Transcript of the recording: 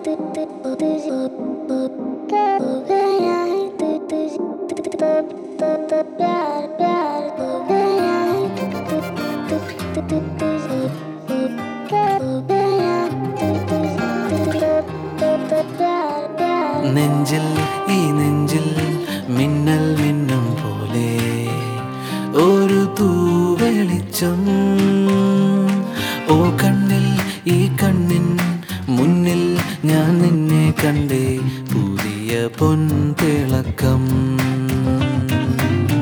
നെഞ്ചിൽ ഈ നെഞ്ചിൽ മിന്നൽ മിന്നും പോലെ ഒരു തൂവെളിച്ചം ഓ കണ്ണിൽ ഈ കണ്ണിൻ മുന്നിൽ ഞാൻ നിന്നെ കണ്ടേ പുതിയ പൊൻതിളക്കം